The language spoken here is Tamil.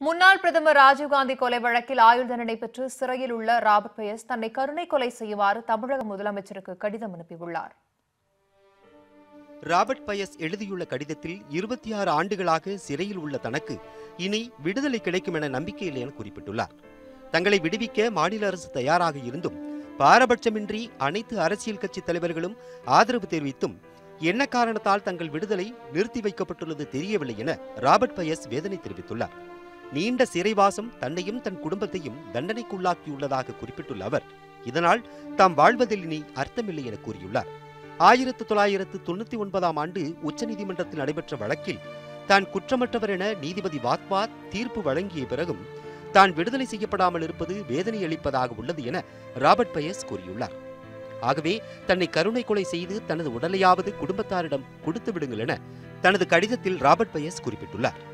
முன்னாள் பிரதமர் ராஜீவ்காந்தி கொலை வழக்கில் ஆயுள் தண்டனை பெற்று சிறையில் உள்ள ராபர்ட் பயஸ் தன்னை கருணை கொலை செய்யுமாறு தமிழக முதலமைச்சருக்கு கடிதம் அனுப்பியுள்ளார் ராபர்ட் பயஸ் எழுதியுள்ள கடிதத்தில் இருபத்தி ஆறு ஆண்டுகளாக சிறையில் உள்ள தனக்கு இனி விடுதலை கிடைக்கும் என நம்பிக்கையில்லை என குறிப்பிட்டுள்ளார் தங்களை விடுவிக்க மாநில அரசு தயாராக இருந்தும் பாரபட்சமின்றி அனைத்து அரசியல் கட்சி தலைவர்களும் ஆதரவு தெரிவித்தும் என்ன காரணத்தால் தங்கள் விடுதலை நிறுத்தி வைக்கப்பட்டுள்ளது தெரியவில்லை என ராபர்ட் பயஸ் வேதனை தெரிவித்துள்ளார் நீண்ட சிறைவாசம் தன்னையும் தன் குடும்பத்தையும் தண்டனைக்குள்ளாக்கியுள்ளதாக குறிப்பிட்டுள்ள அவர் இதனால் தாம் வாழ்வதில் இனி அர்த்தமில்லை என கூறியுள்ளார் ஆயிரத்து தொள்ளாயிரத்து தொண்ணூத்தி ஒன்பதாம் ஆண்டு உச்சநீதிமன்றத்தில் நடைபெற்ற வழக்கில் தான் குற்றமற்றவர் என நீதிபதி வாத்வாத் தீர்ப்பு வழங்கிய பிறகும் தான் விடுதலை செய்யப்படாமல் இருப்பது வேதனை அளிப்பதாக உள்ளது என ராபர்ட் பயஸ் கூறியுள்ளார் ஆகவே தன்னை கருணை கொலை செய்து தனது உடலையாவது குடும்பத்தாரிடம் கொடுத்து விடுங்கள் என தனது கடிதத்தில் ராபர்ட் பயஸ் குறிப்பிட்டுள்ளார்